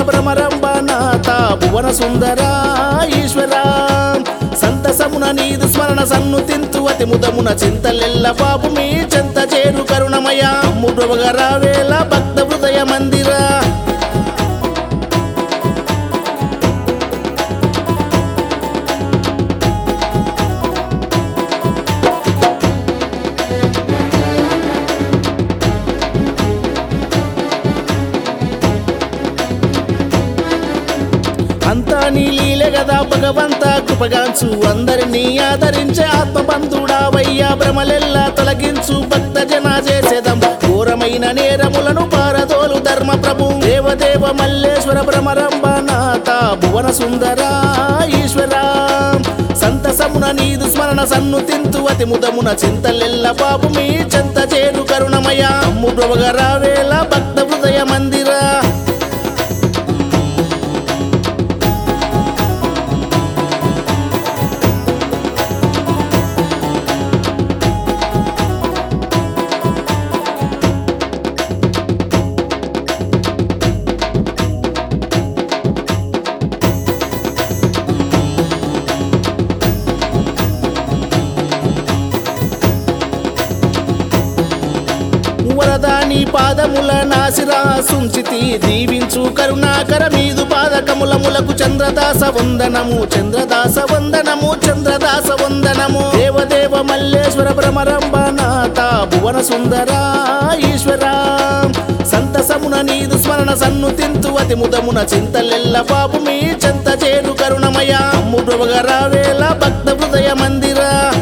భ్రమరంబ నాథ భువన సుందర ఈశ్వర సంతసమున నీదు స్మరణ సన్ను తింతు అతి ముదమున చింతలెల్ల బాబు మీ చెంత చేరు కరుణమయ ముడువగరావేల భక్త హృదయ మందిరా అంతా నీ లీలే గదా భగవంత కృపగాంచు అందరినీ ఆదరించే ఆత్మబంధుడావయ్యా భ్రమలెల్లా తొలగించు భక్త జన చేసేదం ఘోరమైన నేరములను పారదోలు ధర్మ ప్రభు దేవదేవ మల్లేశ్వర భ్రమరంబ నాథ భువన సుందర ఈశ్వర సంతసమున నీదు స్మరణ సన్ను తింతు అతి ముదమున చింతలెల్ల బాబు మీ చెంత చేరు కరుణమయ అమ్ముడువగరావేల భక్త హృదయ మందిరా వరదాని పాదముల నాసిరా సుంచితి దీవించు కరుణాకర మీదు పాదకములములకు చంద్రదాస వందనము చంద్రదాస వందనము చంద్రదాస వందనము దేవదేవ మల్లేశ్వర భ్రమరంబ నాథ భువన సుందర ఈశ్వర సంతసమున నీదు స్మరణ సన్ను తింతు అతి ముదమున చింతలెల్ల బాబు మీ చెంత చేరు కరుణమయ ముడువగరావేల భక్త హృదయ మందిరా